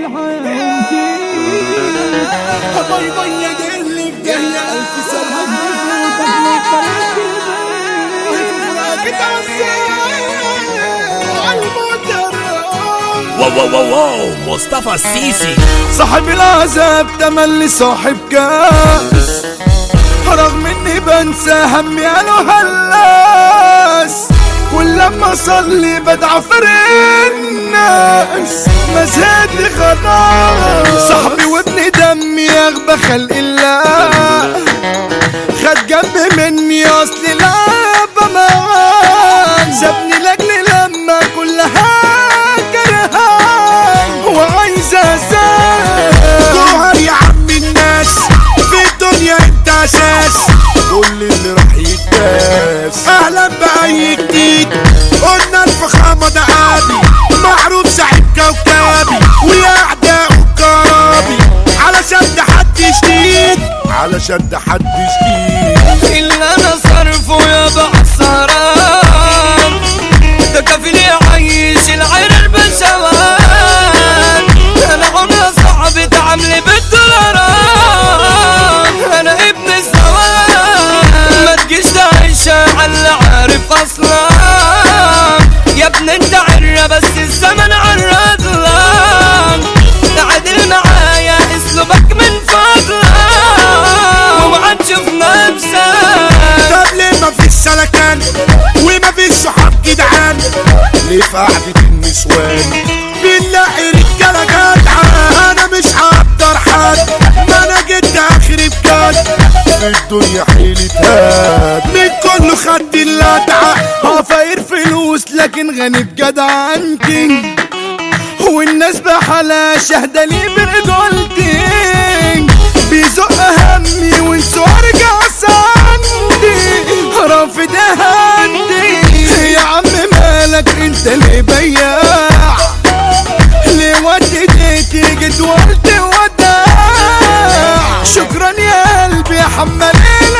الحياة باي باي يا دلي بداية ألف سنة واو واو واو واو مصطفى السيسي صاحب العذاب تملي صاحب كاس رغم اني بنسى همي انا هلاس كل لما اصلي بدعى فرق الناس مزهد لي خلاص صاحبي وابن دمي يغبى خلق الله خد جنب مني اصلي لعبة معاه سابني لاجلي لما كلها كرهان وعايز ازاي جوهر يا عم الناس في الدنيا انت اساس كل اللي راح يتداس اهلا باي جديد قلنا الفخامة ده ابي معروف سعيد كوكبي ويا اعداء كرابي علشان ده حد جديد علشان ده حد جديد اللي انا صرفه يا بعصران ده كفيل يعيش العير بالشوان انا عمري صعب تعاملي بالدولارات انا ابن السواد ما تجيش تعيش على اللي عارف اصلا يا ابن انت عرة بس الزمن عرض لك تعادل معايا اسلوبك من فضلك وما تشوف نفسك طب ليه ما فيش سلكان وما فيش صحاب جدعان ليه في قعدة النسوان بنلاقي رجالة جدعة انا مش هقدر حد ما انا جيت اخري بجد في الدنيا حيلة هاد من كله خد اللدعة عفاير فلوس لكن غني بجدعنتي والناس بحالها شهدة لي برجولتي بيزق همي وانسوا ارجع سندي رافض هندي يا عم مالك انت ليه بياع ليه وديتي جيت وقلت وداع شكرا يا قلبي حمل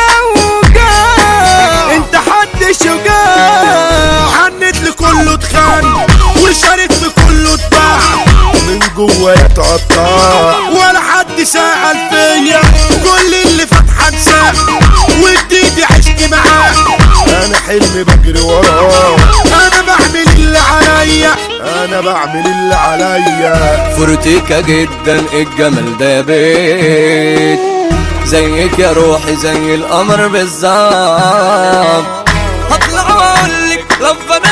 الاوجاع انت حد شجاع حنت لكله تخان وشارك في كله اتباع من جوا يتقطع ولا حد سأل فيا كل اللي فاتحه انساه وجديدي عشت معاه انا حلمي بجري وراه انا بعمل اللي عليا انا بعمل اللي عليا فرتكة جدا الجمال ده يا بيت زيك يا روحي زي القمر بالظبط هطلع واقولك لو انا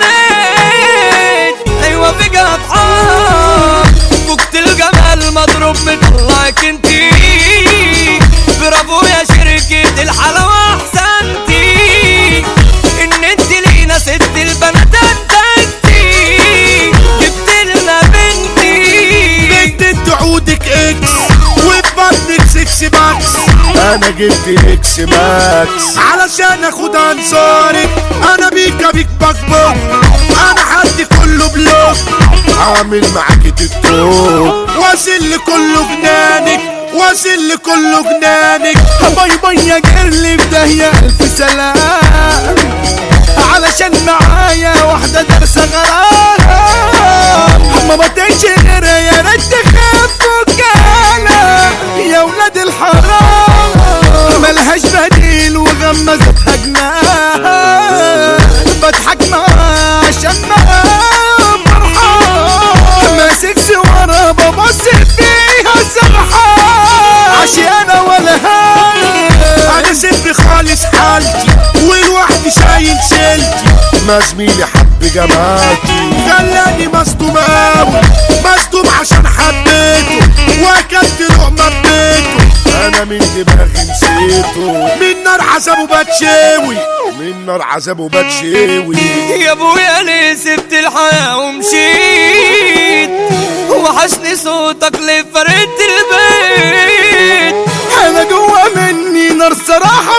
عنيت ايوه في اضحك فكت الجمال مضروب مطلعك انتي برافو يا شركة الحلاوة احسنتي ان انت لينا ست البنات انتجتي جبت لنا بنتي بنت عودك اكس وفي بطنك سكس باكس انا جبت الاكس ماكس علشان اخد انصارك انا بيكا بيك بكبك انا حد كله بلوك عامل معاك تيك توك واصل لكله جنانك واصل لكله جنانك باي باي يا جرلي بداية الف سلام علشان معايا واحدة دارسة غرام ما بطيش غيرها يا ريت تخافوا كانا يا ولاد الحرام ملهاش بديل وغمزتها جنان بضحك معاها عشان معاها فرحان ماسك سوارة ببص فيها سرحان عشانة ولا هاي انا صفر خالص حالتي والوحدي شايل شيلتي ما زميلي حب جمالتي خلاني مصدوم اوي مصدوم عشان حبيته واكلت لقمة ببيته انا من دماغي نسيته من نار عذابه بتشاوي من نار عذابه بتشاوي يا ابويا ليه سبت الحياة ومشيت وحشني صوتك ليه فرقت البيت انا جوا مني نار صراحة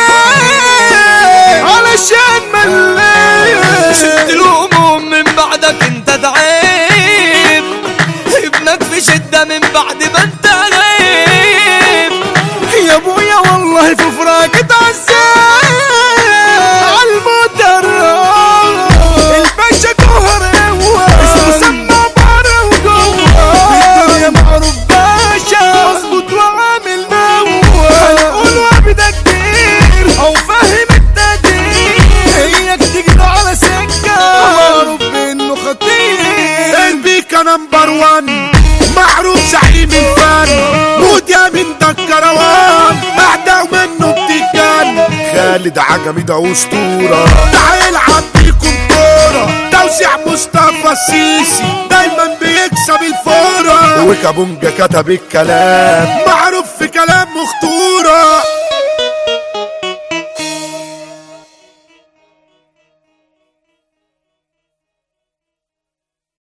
بجيت علشان مليت شلت الهموم من بعدك انت تعيب ابنك في شدة من بعد ما انت غيب يا ابويا والله في فراق اتعذب عالموتر الباشا جوهر هو اسمه سما بره وجوه من ده الكروان اعداء منه بتتجن خالد عجمي ده اسطوره ده هيلعب بيكم كوره توزيع مصطفى السيسي دايما بيكسب الفوره وكابونجا كتب الكلام معروف في كلام مخطوره